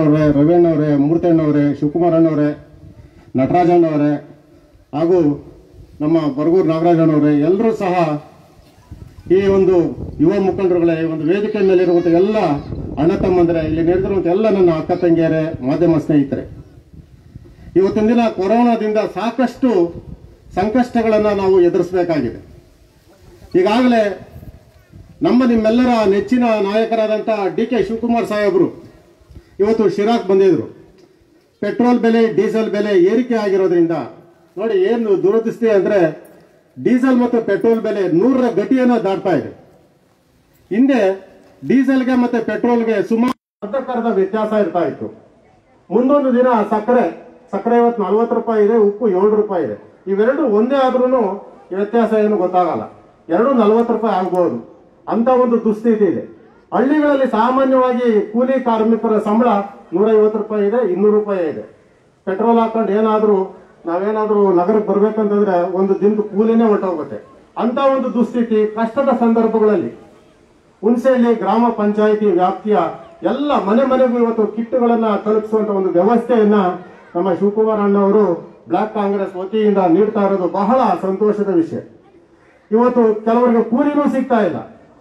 ಅವರೇ ರವಿಯಣ್ಣವರೇ ಮೂರ್ತಣ್ಣವರೇ ಶಿವಕುಮಾರಣ್ಣವರೇ ನಟರಾಜಣ್ಣವರೇ ಹಾಗೂ ನಮ್ಮ ಬರಗೂರು ನಾಗರಾಜಣ್ಣವರೇ ಎಲ್ಲರೂ ಸಹ ಈ ಒಂದು ಯುವ ಮುಖಂಡರುಗಳೇ ಈ ಒಂದು ವೇದಿಕೆ ಮೇಲೆ ಇರುವಂಥ ಎಲ್ಲ ಅಣ್ಣ ತಮ್ಮಂದರೆ ಇಲ್ಲಿ ನೆರೆದಿರುವಂಥ ಎಲ್ಲ ನನ್ನ ಅಕ್ಕ ತಂಗಿಯರೇ ಮಾಧ್ಯಮ ಸ್ನೇಹಿತರೆ ಇವತ್ತಿನ ದಿನ ಕೊರೋನಾದಿಂದ ಸಾಕಷ್ಟು ಸಂಕಷ್ಟಗಳನ್ನು ನಾವು ಎದುರಿಸಬೇಕಾಗಿದೆ ಈಗಾಗಲೇ ನಮ್ಮ ನಿಮ್ಮೆಲ್ಲರ ನೆಚ್ಚಿನ ನಾಯಕರಾದಂಥ ಡಿ ಕೆ ಶಿವಕುಮಾರ್ ಸಾಹೇಬರು ಇವತ್ತು ಶಿರಾಕ್ ಬಂದಿದ್ರು ಪೆಟ್ರೋಲ್ ಬೆಲೆ ಡೀಸೆಲ್ ಬೆಲೆ ಏರಿಕೆ ಆಗಿರೋದ್ರಿಂದ ನೋಡಿ ಏನು ದುರದೃಷ್ಟಿ ಅಂದರೆ ಡೀಸೆಲ್ ಮತ್ತು ಪೆಟ್ರೋಲ್ ಬೆಲೆ ನೂರರ ಗಟಿಯನ್ನು ದಾಟ್ತಾ ಇದೆ ಹಿಂದೆ ಡೀಸೆಲ್ಗೆ ಮತ್ತೆ ಪೆಟ್ರೋಲ್ಗೆ ಸುಮಾರು ಅರ್ಧಕ್ಕರ್ಧ ವ್ಯತ್ಯಾಸ ಇರ್ತಾ ಇತ್ತು ಮುಂದೊಂದು ದಿನ ಸಕ್ಕರೆ ಸಕ್ಕರೆ ಇವತ್ತು ನಲ್ವತ್ತು ರೂಪಾಯಿ ಇದೆ ಉಪ್ಪು ಏಳು ರೂಪಾಯಿ ಇದೆ ಇವೆರಡು ಒಂದೇ ಆದ್ರೂ ವ್ಯತ್ಯಾಸ ಏನು ಗೊತ್ತಾಗಲ್ಲ ಎರಡು ನಲ್ವತ್ತು ರೂಪಾಯಿ ಆಗ್ಬೋದು ಅಂತ ಒಂದು ದುಸ್ಥಿತಿ ಇದೆ ಹಳ್ಳಿಗಳಲ್ಲಿ ಸಾಮಾನ್ಯವಾಗಿ ಕೂಲಿ ಕಾರ್ಮಿಕರ ಸಂಬಳ ನೂರೈವತ್ತು ರೂಪಾಯಿ ಇದೆ ಇನ್ನೂರು ರೂಪಾಯಿ ಇದೆ ಪೆಟ್ರೋಲ್ ಹಾಕೊಂಡು ಏನಾದರೂ ನಾವೇನಾದರೂ ನಗರಕ್ಕೆ ಬರ್ಬೇಕಂತಂದ್ರೆ ಒಂದು ದಿನದ ಕೂಲಿನೇ ಹೊರಟೋಗುತ್ತೆ ಅಂತ ಒಂದು ದುಸ್ಥಿತಿ ಕಷ್ಟದ ಸಂದರ್ಭಗಳಲ್ಲಿ ಹುಣಸೆಹಳ್ಳಿ ಗ್ರಾಮ ಪಂಚಾಯಿತಿ ವ್ಯಾಪ್ತಿಯ ಎಲ್ಲ ಮನೆ ಮನೆಗೂ ಇವತ್ತು ಕಿಟ್ಗಳನ್ನ ತಲುಪಿಸುವಂತ ಒಂದು ವ್ಯವಸ್ಥೆಯನ್ನ ನಮ್ಮ ಶಿವಕುಮಾರ್ ಅಣ್ಣವರು ಬ್ಲಾಕ್ ಕಾಂಗ್ರೆಸ್ ವತಿಯಿಂದ ನೀಡ್ತಾ ಇರೋದು ಬಹಳ ಸಂತೋಷದ ವಿಷಯ ಇವತ್ತು ಕೆಲವರಿಗೆ ಕೂಲಿನೂ ಸಿಗ್ತಾ ಇಲ್ಲ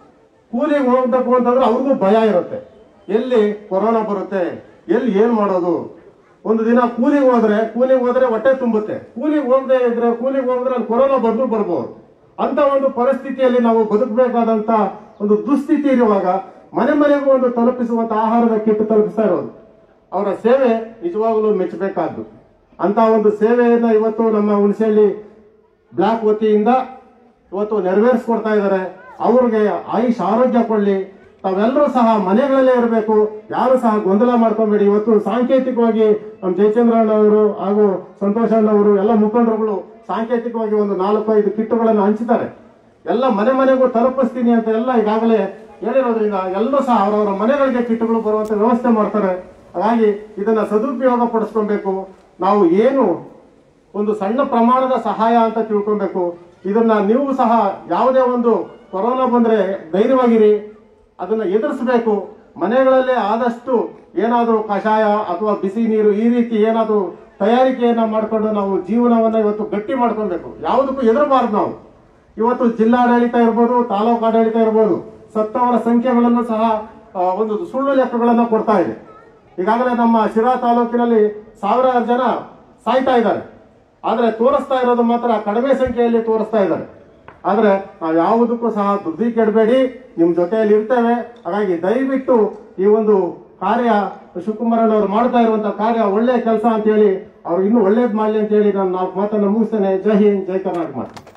ಕೂಲಿಗೆ ಹೋಗ್ಬೇಕು ಅಂತಂದ್ರೆ ಅವ್ರಿಗೂ ಭಯ ಇರುತ್ತೆ ಎಲ್ಲಿ ಕೊರೋನಾ ಬರುತ್ತೆ ಎಲ್ಲಿ ಏನ್ ಮಾಡೋದು ಒಂದು ದಿನ ಕೂಲಿಗೆ ಹೋದ್ರೆ ಕೂಲಿಗೆ ಹೋದ್ರೆ ಹೊಟ್ಟೆ ತುಂಬುತ್ತೆ ಕೂಲಿಗೆ ಹೋಗದೆ ಇದ್ರೆ ಕೂಲಿಗೆ ಹೋದ್ರೆ ಅಲ್ಲಿ ಕೊರೋನಾ ಬಂದು ಬರ್ಬೋದು ಅಂತ ಒಂದು ಪರಿಸ್ಥಿತಿಯಲ್ಲಿ ನಾವು ಬದುಕಬೇಕಾದಂತ ಒಂದು ದುಸ್ಥಿತಿ ಇರುವಾಗ ಮನೆ ಮನೆಗೂ ಒಂದು ತಲುಪಿಸುವಂತ ಆಹಾರದ ಕಿಟ್ ತಲುಪಿಸ್ತಾ ಇರೋದು ಅವರ ಸೇವೆ ನಿಜವಾಗಲೂ ಮೆಚ್ಚಬೇಕಾದ್ದು ಅಂತ ಒಂದು ಸೇವೆಯನ್ನ ಇವತ್ತು ನಮ್ಮ ಹುಣಸೆಹಳ್ಳಿ ಬ್ಲಾಕ್ ವತಿಯಿಂದ ಇವತ್ತು ನೆರವೇರಿಸ್ಕೊಡ್ತಾ ಇದ್ದಾರೆ ಅವ್ರಿಗೆ ಆಯುಷ್ ಆರೋಗ್ಯ ಕೊಡ್ಲಿ ತಾವೆಲ್ಲರೂ ಸಹ ಮನೆಗಳಲ್ಲೇ ಇರಬೇಕು ಯಾರು ಸಹ ಗೊಂದಲ ಮಾಡ್ಕೊಬೇಡಿ ಇವತ್ತು ಸಾಂಕೇತಿಕವಾಗಿ ನಮ್ಮ ಜಯಚಂದ್ರಣ್ಣ ಅವರು ಹಾಗೂ ಸಂತೋಷ್ ಅಣ್ಣವರು ಎಲ್ಲ ಮುಖಂಡರುಗಳು ಸಾಂಕೇತಿಕವಾಗಿ ಒಂದು ನಾಲ್ಕು ಐದು ಕಿಟ್ಟುಗಳನ್ನು ಹಂಚಿದ್ದಾರೆ ಎಲ್ಲ ಮನೆ ಮನೆಗೂ ತಲುಪಿಸ್ತೀನಿ ಅಂತ ಎಲ್ಲ ಈಗಾಗಲೇ ಹೇಳಿರೋದ್ರಿಂದ ಎಲ್ಲರೂ ಸಹ ಅವರವರ ಮನೆಗಳಿಗೆ ಕಿಟ್ಟುಗಳು ಬರುವಂತ ವ್ಯವಸ್ಥೆ ಮಾಡ್ತಾರೆ ಹಾಗಾಗಿ ಇದನ್ನ ಸದುಪಯೋಗ ಪಡಿಸ್ಕೊಬೇಕು ನಾವು ಏನು ಒಂದು ಸಣ್ಣ ಪ್ರಮಾಣದ ಸಹಾಯ ಅಂತ ತಿಳ್ಕೊಬೇಕು ಇದನ್ನ ನೀವು ಸಹ ಯಾವುದೇ ಒಂದು ಕೊರೋನಾ ಬಂದ್ರೆ ಧೈರ್ಯವಾಗಿರಿ ಅದನ್ನ ಎದುರಿಸಬೇಕು ಮನೆಗಳಲ್ಲೇ ಆದಷ್ಟು ಏನಾದರೂ ಕಷಾಯ ಅಥವಾ ಬಿಸಿ ನೀರು ಈ ರೀತಿ ಏನಾದರೂ ತಯಾರಿಕೆಯನ್ನ ಮಾಡಿಕೊಂಡು ನಾವು ಜೀವನವನ್ನ ಇವತ್ತು ಗಟ್ಟಿ ಮಾಡ್ಕೊಬೇಕು ಯಾವುದಕ್ಕೂ ಹೆದರಬಾರ್ದು ನಾವು ಇವತ್ತು ಜಿಲ್ಲಾಡಳಿತ ಇರ್ಬೋದು ತಾಲೂಕು ಆಡಳಿತ ಇರ್ಬೋದು ಸತ್ತವರ ಸಂಖ್ಯೆಗಳನ್ನು ಸಹ ಆ, ಒಂದು ಸುಳ್ಳು ಲೆಕ್ಕಗಳನ್ನು ಕೊಡ್ತಾ ಇದೆ ಈಗಾಗಲೇ ನಮ್ಮ ಶಿರಾ ತಾಲೂಕಿನಲ್ಲಿ ಸಾವಿರಾರು ಜನ ಸಾಯ್ತಾ ಇದ್ದಾರೆ ಆದ್ರೆ ತೋರಿಸ್ತಾ ಇರೋದು ಮಾತ್ರ ಕಡಿಮೆ ಸಂಖ್ಯೆಯಲ್ಲಿ ತೋರಿಸ್ತಾ ಇದ್ದಾರೆ ಆದ್ರೆ ನಾವು ಯಾವುದಕ್ಕೂ ಸಹ ದುಡ್ಡಿ ಕೆಡಬೇಡಿ ನಿಮ್ ಜೊತೆಯಲ್ಲಿ ಇರ್ತೇವೆ ಹಾಗಾಗಿ ದಯವಿಟ್ಟು ಈ ಒಂದು ಕಾರ್ಯ ಶಿವಕುಮಾರಣ್ಣವರು ಮಾಡ್ತಾ ಇರುವಂತ ಕಾರ್ಯ ಒಳ್ಳೆ ಕೆಲಸ ಅಂತ ಹೇಳಿ ಅವ್ರು ಇನ್ನೂ ಒಳ್ಳೇದ್ ಮಾಡ್ಲಿ ಅಂತ ಹೇಳಿ ನಾನು ನಾಲ್ಕು ಮಾತನ್ನ ಮುಗಿಸ್ತೇನೆ ಜೈ ಹಿಂದ್ ಜೈ ಕರ್ನಾಟಕ ಮಾತು